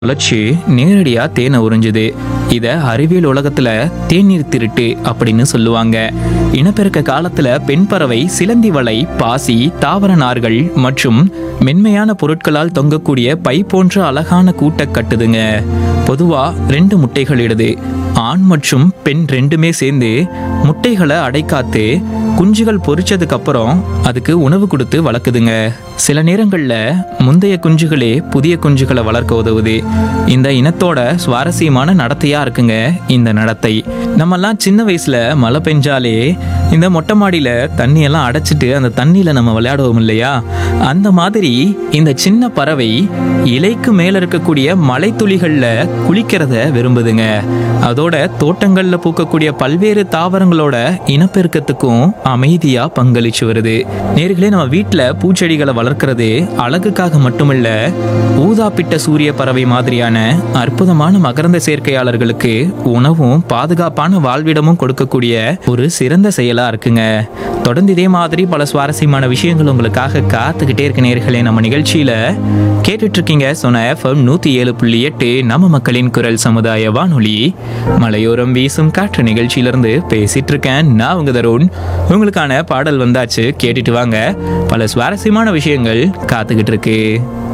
வளர்ச்சி நேரடியா தேனை உறிஞ்சுது இத அறிவியல் உலகத்துல தேநீர் திருட்டு அப்படின்னு சொல்லுவாங்க இனப்பெருக்க காலத்துல பெண் பறவை சிலந்தி வலை பாசி தாவர நார்கள் மற்றும் மென்மையான பொருட்களால் தொங்கக்கூடிய பை போன்ற அழகான கூட்டை கட்டுதுங்க பொதுவா ரெண்டு முட்டைகள் இடுது ஆண் மற்றும் பெண் ரெண்டுமே சேர்ந்து முட்டைகளை அடைக்காத்து குஞ்சுகள் பொரிச்சதுக்கு அப்புறம் அதுக்கு உணவு கொடுத்து வளர்க்குதுங்க சில நேரங்கள்ல முந்தைய குஞ்சுகளே புதிய குஞ்சுகளை வளர்க்க உதவுது இந்த இனத்தோட சுவாரஸ்யமான நடத்தையா இருக்குங்க இந்த நடத்தை நம்மெல்லாம் சின்ன வயசுல மழை பெஞ்சாலே இந்த மொட்டை மாடியில தண்ணியெல்லாம் அடைச்சிட்டு அந்த தண்ணியில நம்ம விளையாடுவோம் இல்லையா அந்த மாதிரி இந்த சின்ன பறவை இலைக்கு மேல இருக்கக்கூடிய மலைத்துளிகள்ல குளிக்கிறத விரும்புதுங்க அதோட தோட்டங்கள்ல பூக்கக்கூடிய பல்வேறு தாவரங்களோட இனப்பெருக்கத்துக்கும் அமைதியா பங்களிச்சு வருது நேர்களே நம்ம வீட்ல பூச்செடிகளை வளர்க்கறது அழகுக்காக மட்டுமல்ல ஊதாப்பிட்ட சூரிய பறவை மாதிரியான அற்புதமான மகரந்த சேர்க்கையாளர்களுக்கு உணவும் பாதுகாப்பான வாழ்விடமும் கொடுக்கக்கூடிய ஒரு சிறந்த செயலா இருக்குங்க தொடர்ந்து இதே மாதிரி பல சுவாரஸ்யமான விஷயங்கள் உங்களுக்காக காத்துக்கிட்டே இருக்க நேர்களே நம்ம நிகழ்ச்சியில கேட்டுட்டு இருக்கீங்க சொன்ன எஃப்எம் நூத்தி ஏழு புள்ளி எட்டு நம்ம மக்களின் குரல் சமுதாய வானொலி மலையோரம் வீசும் காற்று நிகழ்ச்சியிலிருந்து பேசிட்டு இருக்கேன் நான் உங்க தருண் உங்களுக்கான பாடல் வந்தாச்சு கேட்டுட்டு வாங்க பல சுவாரஸ்யமான விஷயங்கள் காத்துக்கிட்டு இருக்கு